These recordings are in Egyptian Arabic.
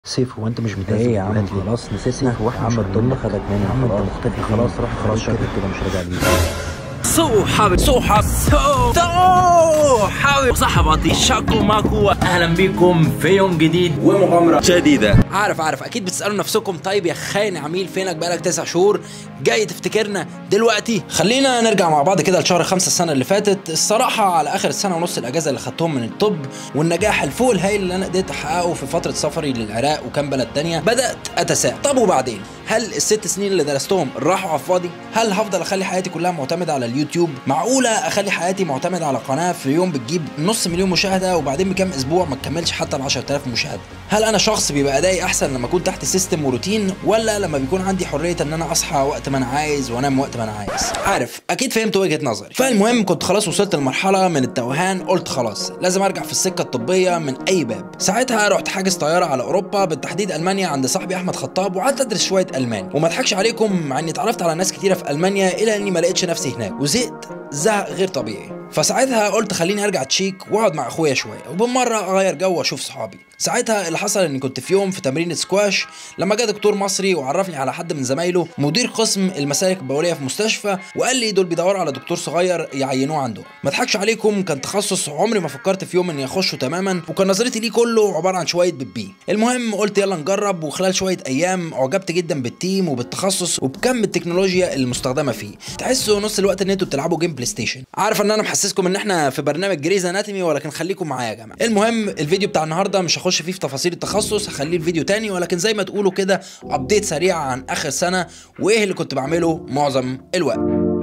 سيف هو انت مش بتنزل ايه يا عم فيديوهات ليه؟ خلاص نسيتنا هو احنا يا عم مش الضم عاملين- خدك يا عم مني انت خلاص مختفي خلاص فين؟ راح خلاص خلاص شكلك كده. كده مش راجع ليه سو حابب سو حابب سو سو حابب صاحباتي شاكو ماكو اهلا بيكم في يوم جديد ومغامره جديده عارف عارف اكيد بتسالوا نفسكم طيب يا خاين عميل فينك بقالك تسع شهور جاي تفتكرنا دلوقتي خلينا نرجع مع بعض كده لشهر خمسة السنه اللي فاتت الصراحه على اخر السنه ونص الاجازه اللي خدتهم من الطب والنجاح الفوق الهائل اللي انا قدرت احققه في فتره سفري للعراق وكام بلد تانية بدات اتساءل طب وبعدين هل الست سنين اللي درستهم راحوا على الفاضي هل هفضل اخلي حياتي كلها معتمده على اليوتيوب معقوله اخلي حياتي معتمده على قناه في يوم بتجيب نص مليون مشاهده وبعدين بكام اسبوع ما تكملش حتى ال 10000 مشاهده هل انا شخص بيبقى ادائي احسن لما اكون تحت سيستم وروتين ولا لما بيكون عندي حريه ان انا اصحى وقت ما انا عايز وانام وقت ما انا عايز عارف اكيد فهمت وجهه نظري فالمهم كنت خلاص وصلت لمرحله من التوهان قلت خلاص لازم ارجع في السكه الطبيه من اي باب ساعتها رحت حاجز طياره على اوروبا بالتحديد المانيا عند صاحبي احمد خطاب وقعدت ادرس شويه الماني وما اضحكش عليكم مع اني اتعرفت على ناس كتيره في المانيا الى اني ما لقيتش نفسي هناك وزهقت زهق غير طبيعي فساعتها قلت خليني ارجع تشيك واقعد مع اخويا شويه وبالمره اغير جو واشوف صحابي ساعتها اللي حصل اني كنت في يوم في تمرين سكواش لما جه دكتور مصري وعرفني على حد من زمايله مدير قسم المسالك البوليه في مستشفى وقال لي دول بيدوروا على دكتور صغير يعينوه عندهم ما اضحكش عليكم كان تخصص عمري ما فكرت في يوم اني اخشه تماما وكان نظرتي ليه كله عباره عن شويه بيبي المهم قلت يلا نجرب وخلال شويه ايام اعجبت جدا بالتيم وبالتخصص وبكم التكنولوجيا المستخدمه فيه تحسوا نص الوقت ان انتوا بتلعبوا جيم بلاي ستيشن عارف ان انا محسسكم ان احنا في برنامج جريز اناتومي ولكن خليكم معايا يا جماعه المهم الفيديو بتاع النهارده مش هخش فيه في تفاصيل التخصص هخليه الفيديو تاني ولكن زي ما تقولوا كده ابديت سريع عن اخر سنه وايه اللي كنت بعمله معظم الوقت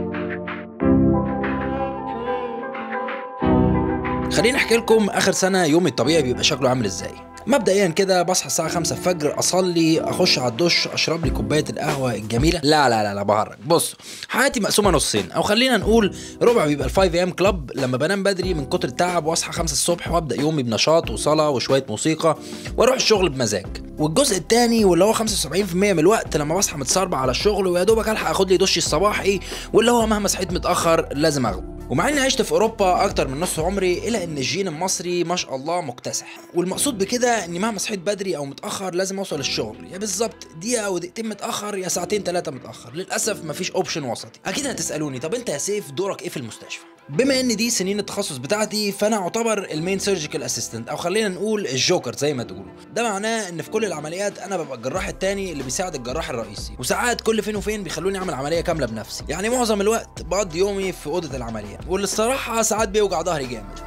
خليني احكي لكم اخر سنه يومي الطبيعي بيبقى شكله عامل ازاي مبدئيا كده بصحى الساعة 5 الفجر أصلي أخش على الدش أشرب لي كوباية القهوة الجميلة لا لا لا لا بهرج بص حياتي مقسومة نصين أو خلينا نقول ربع بيبقى ال 5 ام كلاب لما بنام بدري من كتر التعب وأصحى 5 الصبح وأبدأ يومي بنشاط وصلاة وشوية موسيقى وأروح الشغل بمزاج والجزء الثاني واللي هو 75% من الوقت لما بصحى متصربع على الشغل ويا دوبك الحق اخد لي دشي الصباحي واللي هو مهما صحيت متاخر لازم اخده ومع اني عشت في اوروبا اكتر من نص عمري الا ان الجين المصري ما شاء الله مكتسح والمقصود بكده اني مهما صحيت بدري او متاخر لازم اوصل الشغل يا بالظبط دقيقه او دقيقتين متاخر يا ساعتين ثلاثه متاخر للاسف مفيش اوبشن وسطي اكيد هتسالوني طب انت يا سيف دورك ايه في المستشفى بما ان دي سنين التخصص بتاعتي فانا اعتبر المين سيرجيكال اسيستنت او خلينا نقول الجوكر زي ما تقولوا ده معناه ان في كل العمليات انا ببقى الجراح التاني اللي بيساعد الجراح الرئيسي وساعات كل فين وفين بيخلوني اعمل عمليه كامله بنفسي يعني معظم الوقت بقضي يومي في اوضه العمليات واللي الصراحه ساعات بيوجع ظهري جامد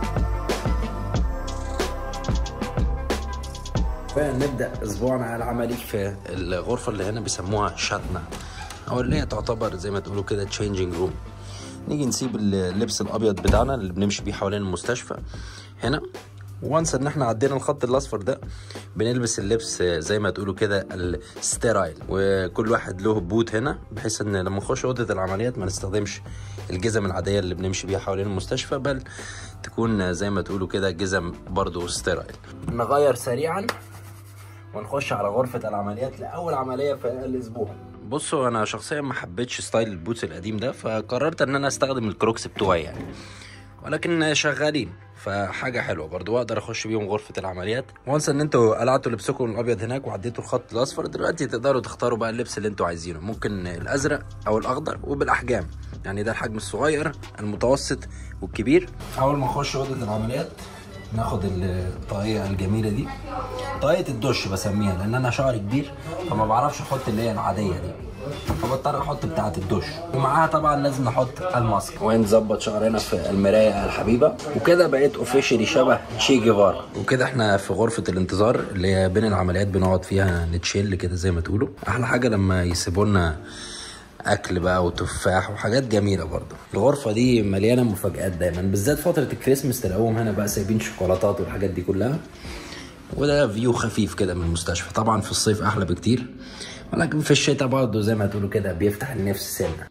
فنبدا اسبوعنا العملي في الغرفه اللي هنا بيسموها شاتنا او اللي هي تعتبر زي ما تقولوا كده تشينجينج روم نيجي نسيب اللبس الابيض بتاعنا اللي بنمشي بيه حوالين المستشفى هنا وانس ان احنا عدينا الخط الاصفر ده بنلبس اللبس زي ما تقولوا كده الستيرايل وكل واحد له بوت هنا بحيث ان لما نخش اوضه العمليات ما نستخدمش الجزم العاديه اللي بنمشي بيها حوالين المستشفى بل تكون زي ما تقولوا كده جزم برضو ستيرايل نغير سريعا ونخش على غرفة العمليات لأول عملية في الأسبوع بصوا أنا شخصيا ما حبيتش ستايل البوتس القديم ده فقررت إن أنا أستخدم الكروكس بتوعي يعني ولكن شغالين فحاجة حلوة برضو واقدر اخش بيهم غرفة العمليات وانس ان انتوا قلعتوا لبسكم الابيض هناك وعديتوا الخط الاصفر دلوقتي تقدروا تختاروا بقى اللبس اللي انتوا عايزينه ممكن الازرق او الاخضر وبالاحجام يعني ده الحجم الصغير المتوسط والكبير اول ما نخش اوضة العمليات ناخد الطاقية الجميلة دي طاقية الدش بسميها لان انا شعري كبير فما بعرفش احط اللي هي العادية دي فبضطر احط بتاعة الدش ومعاها طبعا لازم نحط الماسك ونظبط شعرنا في المراية الحبيبة وكده بقيت اوفيشلي شبه تشي جيفارا وكده احنا في غرفة الانتظار اللي هي بين العمليات بنقعد فيها نتشيل كده زي ما تقولوا احلى حاجة لما يسيبوا لنا اكل بقى وتفاح وحاجات جميله برضه الغرفه دي مليانه مفاجآت دايما بالذات فتره الكريسماس تلاقوهم هنا بقى سايبين شوكولاتات والحاجات دي كلها وده فيو خفيف كده من المستشفى طبعا في الصيف احلى بكتير ولكن في الشتاء برضه زي ما تقولوا كده بيفتح النفس سنه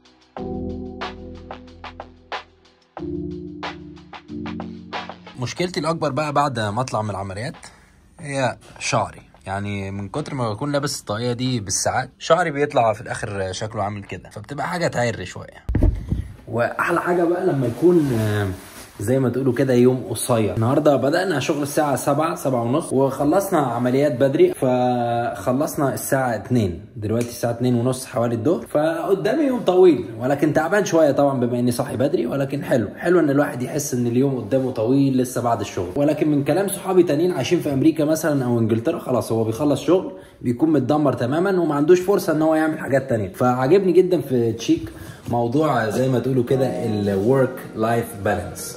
مشكلتي الاكبر بقى بعد ما اطلع من العمليات هي شعري يعني من كتر ما بكون لابس الطاقيه دي بالساعات شعري بيطلع في الاخر شكله عامل كده فبتبقى حاجه تعر شويه واحلى حاجه بقى لما يكون آه، زي ما تقولوا كده يوم قصير النهارده بدانا شغل الساعه 7 7 ونص وخلصنا عمليات بدري فخلصنا الساعه 2 دلوقتي الساعه 2 ونص حوالي الظهر فقدامي يوم طويل ولكن تعبان شويه طبعا بما اني صاحي بدري ولكن حلو حلو ان الواحد يحس ان اليوم قدامه طويل لسه بعد الشغل ولكن من كلام صحابي تانيين عايشين في امريكا مثلا او انجلترا خلاص هو بيخلص شغل بيكون متدمر تماما وما عندوش فرصه ان هو يعمل حاجات تانية فعجبني جدا في تشيك موضوع زي ما تقولوا كده الورك لايف بالانس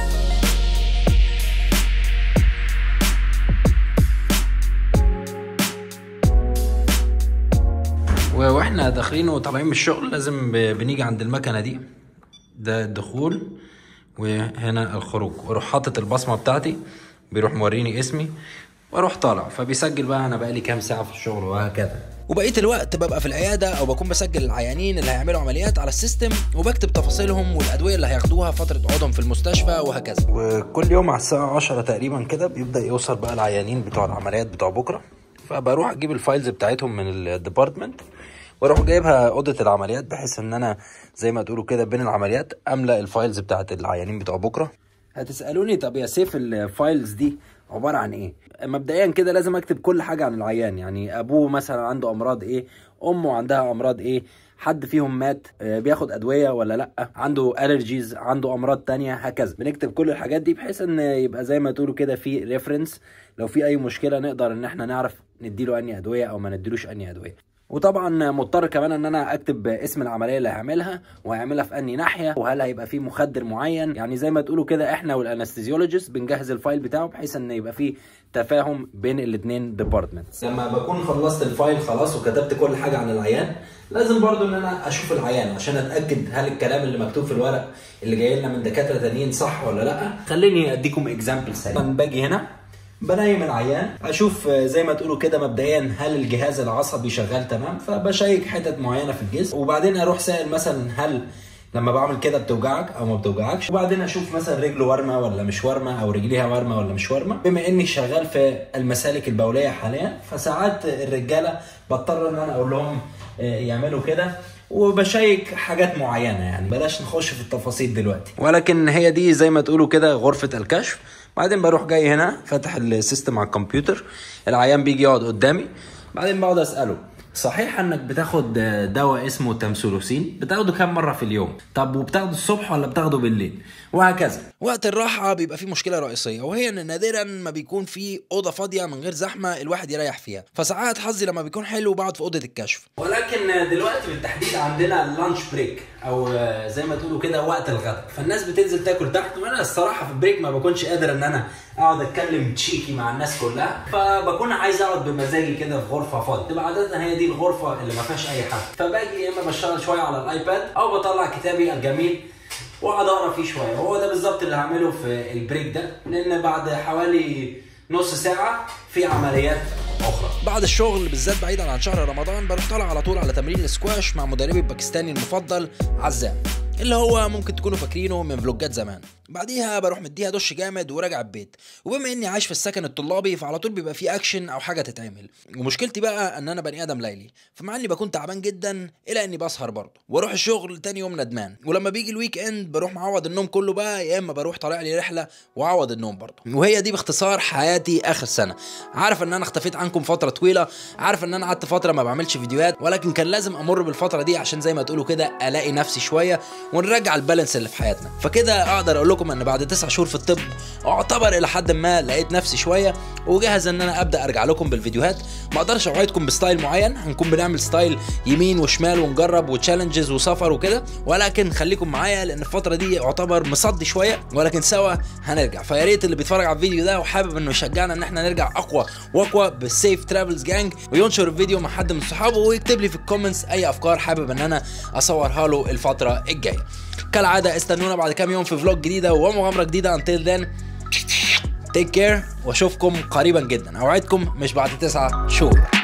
واحنا داخلين وطالعين من الشغل لازم ب- بنيجي عند المكنه دي ده الدخول وهنا الخروج واروح حاطط البصمه بتاعتي بيروح موريني اسمي واروح طالع فبيسجل بقى انا بقالي كام ساعه في الشغل وهكذا وبقيه الوقت ببقى في العياده او بكون بسجل العيانين اللي هيعملوا عمليات على السيستم وبكتب تفاصيلهم والادويه اللي هياخدوها فتره قعودهم في المستشفى وهكذا وكل يوم على الساعة 10 تقريبا كده بيبدأ يوصل بقى العيانين بتوع العمليات بتوع بكرة فبروح اجيب الفايلز بتاعتهم من الديبارتمنت واروح جايبها اوضه العمليات بحيث ان انا زي ما تقولوا كده بين العمليات املا الفايلز بتاعت العيانين بتوع بكره هتسالوني طب يا سيف الفايلز دي عباره عن ايه مبدئيا كده لازم اكتب كل حاجه عن العيان يعني ابوه مثلا عنده امراض ايه امه عندها امراض ايه حد فيهم مات آه، بياخد ادويه ولا لا عنده الرجيز عنده امراض تانية هكذا بنكتب كل الحاجات دي بحيث ان يبقى زي ما تقولوا كده في ريفرنس لو في اي مشكله نقدر ان احنا نعرف نديله انهي ادويه او ما نديلوش انهي ادويه وطبعا مضطر كمان ان انا اكتب اسم العمليه اللي هعملها وهعملها في انهي ناحيه وهل هيبقى فيه مخدر معين يعني زي ما تقولوا كده احنا والانستيزيولوجيست بنجهز الفايل بتاعه بحيث ان يبقى فيه تفاهم بين الاثنين ديبارتمنتس لما بكون خلصت الفايل خلاص وكتبت كل حاجه عن العيان لازم برضو ان انا اشوف العيان عشان اتاكد هل الكلام اللي مكتوب في الورق اللي جاي لنا من دكاتره تانيين صح ولا لا خليني اديكم اكزامبل سريع باجي هنا بنيم العيان اشوف آه، زي ما تقولوا كده مبدئيا هل الجهاز العصبي شغال تمام فبشيك حتت معينه في الجسم وبعدين اروح سائل مثلا هل لما بعمل كده بتوجعك او ما بتوجعكش وبعدين اشوف مثلا رجله ورمه ولا مش ورمه او رجليها ورمه ولا مش ورمه بما اني شغال في المسالك البوليه حاليا فساعات الرجاله بضطر ان انا اقول لهم آه، يعملوا كده وبشيك حاجات معينه يعني بلاش نخش في التفاصيل دلوقتي ولكن هي دي زي ما تقولوا كده غرفه الكشف بعدين بروح جاي هنا فاتح السيستم على الكمبيوتر العيان بيجي يقعد قدامي بعدين بقعد اساله صحيح انك بتاخد دواء اسمه تمثولوسين بتاخده كام مره في اليوم طب وبتاخده الصبح ولا بتاخده بالليل وهكذا وقت الراحة بيبقى في مشكلة رئيسية وهي ان نادرا ما بيكون في أوضة فاضية من غير زحمة الواحد يريح فيها فساعات حظي لما بيكون حلو بقعد في أوضة الكشف ولكن دلوقتي بالتحديد عندنا اللانش بريك او زي ما تقولوا كده وقت الغداء فالناس بتنزل تاكل تحت وانا الصراحه في البريك ما بكونش قادر ان انا اقعد اتكلم تشيكي مع الناس كلها فبكون عايز اقعد بمزاجي كده في غرفه فاضيه تبقى عاده هي دي الغرفه اللي ما فيهاش اي حد فباجي يا اما بشتغل شويه على الايباد او بطلع كتابي الجميل واقعد اقرا فيه شويه وهو ده بالظبط اللي هعمله في البريك ده لان بعد حوالي نص ساعه في عمليات اخرى بعد الشغل بالذات بعيدا عن شهر رمضان بروح طالع على طول على تمرين السكواش مع مدربي الباكستاني المفضل عزام اللي هو ممكن تكونوا فاكرينه من فلوجات زمان بعديها بروح مديها دش جامد وراجع البيت وبما اني عايش في السكن الطلابي فعلى طول بيبقى فيه اكشن او حاجه تتعمل ومشكلتي بقى ان انا بني ادم ليلي فمع اني بكون تعبان جدا الا اني بسهر برضه واروح الشغل تاني يوم ندمان ولما بيجي الويك اند بروح معوض النوم كله بقى يا اما بروح طالع لي رحله واعوض النوم برضه وهي دي باختصار حياتي اخر سنه عارف ان انا اختفيت عنكم فتره طويله عارف ان انا قعدت فتره ما بعملش فيديوهات ولكن كان لازم امر بالفتره دي عشان زي ما تقولوا كده الاقي نفسي شويه ونرجع البالانس اللي في حياتنا فكده اقدر اقول لكم ان بعد تسع شهور في الطب اعتبر الى حد ما لقيت نفسي شويه وجاهز ان انا ابدا ارجع لكم بالفيديوهات ما اقدرش اوعدكم بستايل معين هنكون بنعمل ستايل يمين وشمال ونجرب وتشالنجز وسفر وكده ولكن خليكم معايا لان الفتره دي يعتبر مصدي شويه ولكن سوا هنرجع فيا ريت اللي بيتفرج على الفيديو ده وحابب انه يشجعنا ان احنا نرجع اقوى واقوى بالسيف ترافلز جانج وينشر الفيديو مع حد من صحابه ويكتب لي في الكومنتس اي افكار حابب ان انا اصورها له الفتره الجايه كالعاده استنونا بعد كام يوم في فلوج جديده ومغامره جديده until then take care واشوفكم قريبا جدا اوعدكم مش بعد تسعة شهور